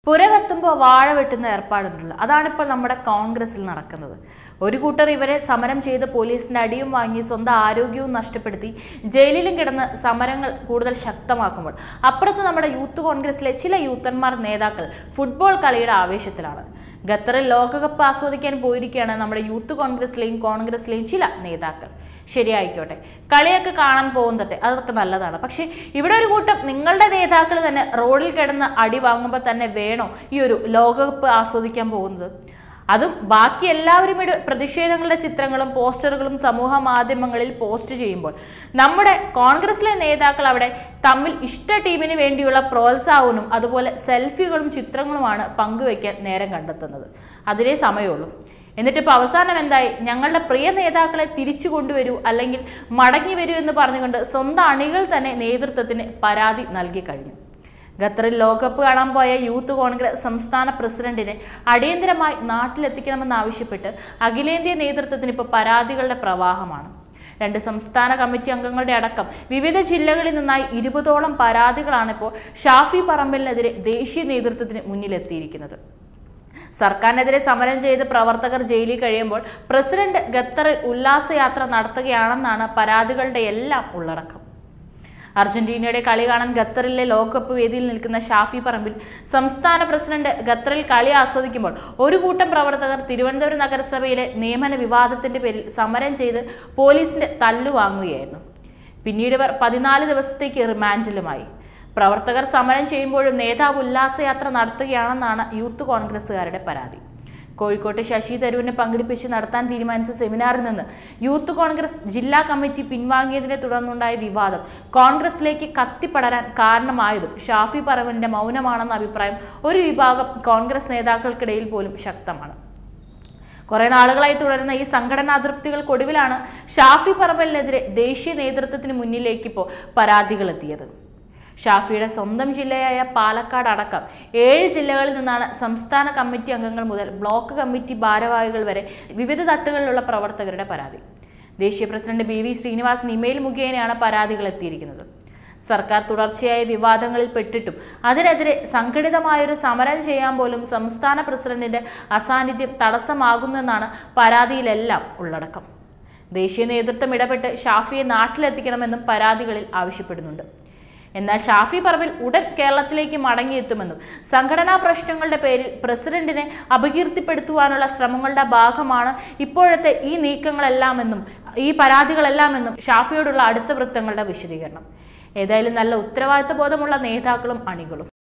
പുരകത്തുമ്പോൾ വാഴ വെട്ടുന്ന ഏർപ്പാടുണ്ടല്ലോ അതാണിപ്പോൾ നമ്മുടെ കോൺഗ്രസിൽ നടക്കുന്നത് ഒരു കൂട്ടർ ഇവരെ സമരം ചെയ്ത് പോലീസിന്റെ അടിയും വാങ്ങി സ്വന്തം ആരോഗ്യവും നഷ്ടപ്പെടുത്തി ജയിലിലും കിടന്ന് സമരങ്ങൾ കൂടുതൽ ശക്തമാക്കുമ്പോൾ അപ്പുറത്ത് നമ്മുടെ യൂത്ത് കോൺഗ്രസിലെ ചില യൂത്തന്മാർ നേതാക്കൾ ഫുട്ബോൾ കളിയുടെ ആവേശത്തിലാണ് ഖത്തറിൽ ലോകകപ്പ് ആസ്വദിക്കാൻ പോയിരിക്കുകയാണ് നമ്മുടെ യൂത്ത് കോൺഗ്രസിലെയും കോൺഗ്രസിലെയും ചില നേതാക്കൾ ശരിയായിക്കോട്ടെ കളിയൊക്കെ കാണാൻ പോകുന്നത് അതൊക്കെ നല്ലതാണ് പക്ഷേ ഇവിടെ ഒരു കൂട്ടം നിങ്ങളുടെ നേതാക്കൾ തന്നെ റോഡിൽ കിടന്ന് അടി വാങ്ങുമ്പോൾ തന്നെ വേണോ ഈ ഒരു ലോകകപ്പ് ആസ്വദിക്കാൻ പോകുന്നത് അതും ബാക്കി എല്ലാവരും ഇവിടെ പ്രതിഷേധങ്ങളുടെ ചിത്രങ്ങളും പോസ്റ്ററുകളും സമൂഹ മാധ്യമങ്ങളിൽ പോസ്റ്റ് ചെയ്യുമ്പോൾ നമ്മുടെ കോൺഗ്രസിലെ നേതാക്കൾ അവിടെ തമ്മിൽ ഇഷ്ട ടീമിന് വേണ്ടിയുള്ള പ്രോത്സാഹനവും അതുപോലെ സെൽഫികളും ചിത്രങ്ങളുമാണ് പങ്കുവയ്ക്കാൻ നേരം കണ്ടെത്തുന്നത് അതിനേ സമയമുള്ളൂ എന്നിട്ട് ഇപ്പോൾ അവസാനം എന്തായി ഞങ്ങളുടെ പ്രിയ നേതാക്കളെ തിരിച്ചു കൊണ്ടുവരൂ അല്ലെങ്കിൽ മടങ്ങി വരൂ എന്ന് പറഞ്ഞുകൊണ്ട് സ്വന്തം അണികൾ തന്നെ നേതൃത്വത്തിന് പരാതി നൽകി കഴിഞ്ഞു ഖത്തറിൽ ലോകകപ്പ് കാണാൻ പോയ യൂത്ത് കോൺഗ്രസ് സംസ്ഥാന പ്രസിഡന്റിനെ അടിയന്തരമായി നാട്ടിലെത്തിക്കണമെന്നാവശ്യപ്പെട്ട് അഖിലേന്ത്യാ നേതൃത്വത്തിന് ഇപ്പോൾ പരാതികളുടെ പ്രവാഹമാണ് രണ്ട് സംസ്ഥാന കമ്മിറ്റി അംഗങ്ങളുടെ അടക്കം വിവിധ ജില്ലകളിൽ നിന്നായി ഇരുപതോളം പരാതികളാണ് ഇപ്പോൾ ഷാഫി പറമ്പലിനെതിരെ ദേശീയ നേതൃത്വത്തിന് മുന്നിലെത്തിയിരിക്കുന്നത് സർക്കാരിനെതിരെ സമരം ചെയ്ത് പ്രവർത്തകർ ജയിലിൽ കഴിയുമ്പോൾ പ്രസിഡന്റ് ഖത്തറിൽ ഉല്ലാസയാത്ര നടത്തുകയാണെന്നാണ് പരാതികളുടെ എല്ലാം ഉള്ളടക്കം അർജന്റീനയുടെ കളി കാണാൻ ഖത്തറിലെ ലോകകപ്പ് വേദിയിൽ നിൽക്കുന്ന ഷാഫി പറമ്പിൽ സംസ്ഥാന പ്രസിഡന്റ് ഖത്തറിൽ കളി ആസ്വദിക്കുമ്പോൾ ഒരു കൂട്ടം പ്രവർത്തകർ തിരുവനന്തപുരം നഗരസഭയിലെ നിയമന വിവാദത്തിന്റെ പേരിൽ സമരം ചെയ്ത് പോലീസിന്റെ തല്ലുവാങ്ങുകയായിരുന്നു പിന്നീട് ഇവർ പതിനാല് ദിവസത്തേക്ക് റിമാൻഡിലുമായി പ്രവർത്തകർ സമരം ചെയ്യുമ്പോഴും നേതാവ് ഉല്ലാസയാത്ര നടത്തുകയാണെന്നാണ് യൂത്ത് കോൺഗ്രസുകാരുടെ പരാതി കോഴിക്കോട്ട് ശശി തരൂരിനെ പങ്കെടുപ്പിച്ച് നടത്താൻ തീരുമാനിച്ച സെമിനാറിൽ നിന്ന് യൂത്ത് കോൺഗ്രസ് ജില്ലാ കമ്മിറ്റി പിൻവാങ്ങിയതിനെ തുടർന്നുണ്ടായ വിവാദം കോൺഗ്രസിലേക്ക് കത്തിപ്പടരാൻ കാരണമായതും ഷാഫി പറവന്റെ മൗനമാണെന്ന അഭിപ്രായം ഒരു വിഭാഗം കോൺഗ്രസ് നേതാക്കൾക്കിടയിൽ പോലും ശക്തമാണ് കുറെ നാളുകളായി തുടരുന്ന ഈ സംഘടനാ അതൃപ്തികൾക്കൊടുവിലാണ് ഷാഫി പറമ്പലിനെതിരെ ദേശീയ നേതൃത്വത്തിന് മുന്നിലേക്ക് ഇപ്പോൾ പരാതികൾ എത്തിയത് ഷാഫിയുടെ സ്വന്തം ജില്ലയായ പാലക്കാട് അടക്കം ഏഴ് ജില്ലകളിൽ നിന്നാണ് സംസ്ഥാന കമ്മിറ്റി അംഗങ്ങൾ മുതൽ ബ്ലോക്ക് കമ്മിറ്റി ഭാരവാഹികൾ വരെ വിവിധ തട്ടുകളിലുള്ള പ്രവർത്തകരുടെ പരാതി ദേശീയ president B V Srinivasan email മുഖേനയാണ് പരാതികൾ എത്തിയിരിക്കുന്നത് സർക്കാർ തുടർച്ചയായ വിവാദങ്ങളിൽ പെട്ടിട്ടും അതിനെതിരെ സംഘടിതമായൊരു സമരം ചെയ്യാൻ പോലും സംസ്ഥാന പ്രസിഡന്റിന്റെ അസാന്നിധ്യം തടസ്സമാകുന്നെന്നാണ് പരാതിയിലെല്ലാം ഉള്ളടക്കം ദേശീയ നേതൃത്വം ഇടപെട്ട് ഷാഫിയെ നാട്ടിലെത്തിക്കണമെന്നും പരാതികളിൽ ആവശ്യപ്പെടുന്നുണ്ട് എന്നാൽ ഷാഫി പറമ്പിൽ ഉടൻ കേരളത്തിലേക്ക് മടങ്ങിയെത്തുമെന്നും സംഘടനാ പ്രശ്നങ്ങളുടെ പേരിൽ പ്രസിഡന്റിനെ അപകീർത്തിപ്പെടുത്തുവാനുള്ള ശ്രമങ്ങളുടെ ഭാഗമാണ് ഇപ്പോഴത്തെ ഈ നീക്കങ്ങളെല്ലാമെന്നും ഈ പരാതികളെല്ലാമെന്നും ഷാഫിയോടുള്ള അടുത്ത വൃത്തങ്ങളുടെ വിശദീകരണം ഏതായാലും നല്ല ഉത്തരവാദിത്വ ബോധമുള്ള നേതാക്കളും അണികളും